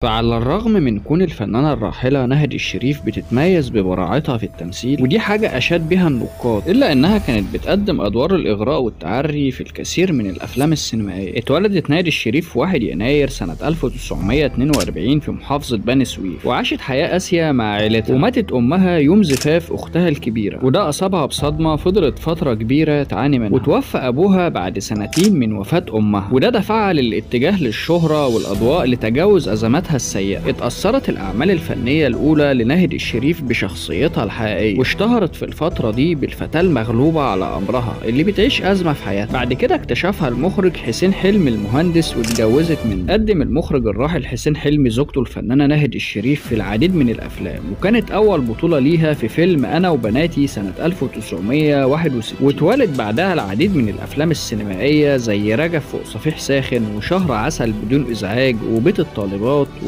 فعلى الرغم من كون الفنانة الراحلة نهد الشريف بتتميز ببراعتها في التمثيل ودي حاجة أشاد بها النقاد إلا إنها كانت بتقدم أدوار الإغراء والتعري في الكثير من الأفلام السينمائية اتولدت نهد الشريف في 1 يناير سنة 1942 في محافظة بني سويف وعاشت حياة قاسية مع عائلتها وماتت أمها يوم زفاف أختها الكبيرة وده أصابها بصدمة فضلت فترة كبيرة تعاني منها وتوفى أبوها بعد سنتين من وفاة أمها وده دفعها للاتجاه للشهرة والأضواء لتجاوز أزماتها السيئة اتأثرت الأعمال الفنية الأولى لناهد الشريف بشخصيتها الحقيقية واشتهرت في الفترة دي بالفتاة المغلوبة على أمرها اللي بتعيش أزمة في حياتها بعد كده اكتشفها المخرج حسين حلمي المهندس واتجوزت منه قدم المخرج الراحل حسين حلمي زوجته الفنانة ناهد الشريف في العديد من الأفلام وكانت أول بطولة ليها في فيلم أنا وبناتي سنة 1961 واتولد بعدها العديد من الأفلام السينمائية زي رجب فوق صفيح ساخن وشهر عسل بدون إزعاج وبيت الطالبات